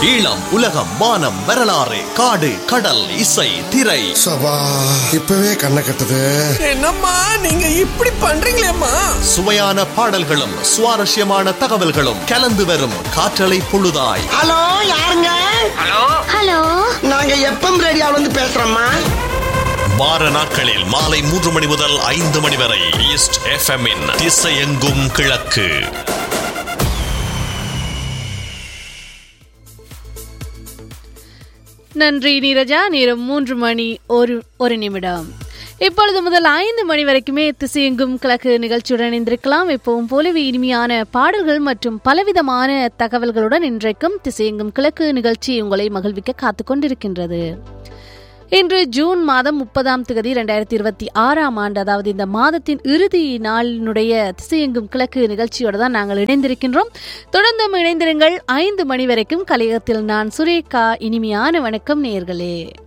ஈழம் உலகம் வானம் வரலாறு காடு கடல் இசை திரை சபா இப்பவே கண்ணை கட்டுது என்னம்மா நீங்க இப்படி பண்றீங்களேம்மா சுவையான பாடல்களும் சுவாரஸ்யமான தகவல்களும் கலந்து வரும் காற்றலை பொழுதாய் ஹலோ யாருங்க ஹலோ நாங்க எப்பம் ரேடியோல இருந்து பேசுறோம்மா வார நாட்களில் மாலை மூன்று மணி முதல் ஐந்து மணி வரை ஈஸ்ட் எஃப்எம் இன் திசையெங்கும் கிழக்கு நன்றி நீரஜா நேரம் மூன்று மணி ஒரு ஒரு நிமிடம் இப்பொழுது முதல் ஐந்து மணி வரைக்குமே திசையெங்கும் கிழக்கு நிகழ்ச்சியுடன் இணைந்திருக்கலாம் எப்பவும் போலவே இனிமையான பாடல்கள் மற்றும் பலவிதமான தகவல்களுடன் இன்றைக்கும் திசையெங்கும் கிழக்கு நிகழ்ச்சி உங்களை மகிழ்விக்க காத்துக் கொண்டிருக்கின்றது இன்று ஜூன் மாதம் முப்பதாம் தேதி ரெண்டாயிரத்தி இருபத்தி ஆறாம் ஆண்டு அதாவது இந்த மாதத்தின் இறுதி நாளினுடைய திசையெங்கும் கிழக்கு நிகழ்ச்சியோடு தான் நாங்கள் இணைந்திருக்கின்றோம் தொடர்ந்தும் இணைந்திருங்கள் ஐந்து மணி வரைக்கும் கலையகத்தில் நான் சுரேகா இனிமையான வணக்கம் நேர்களே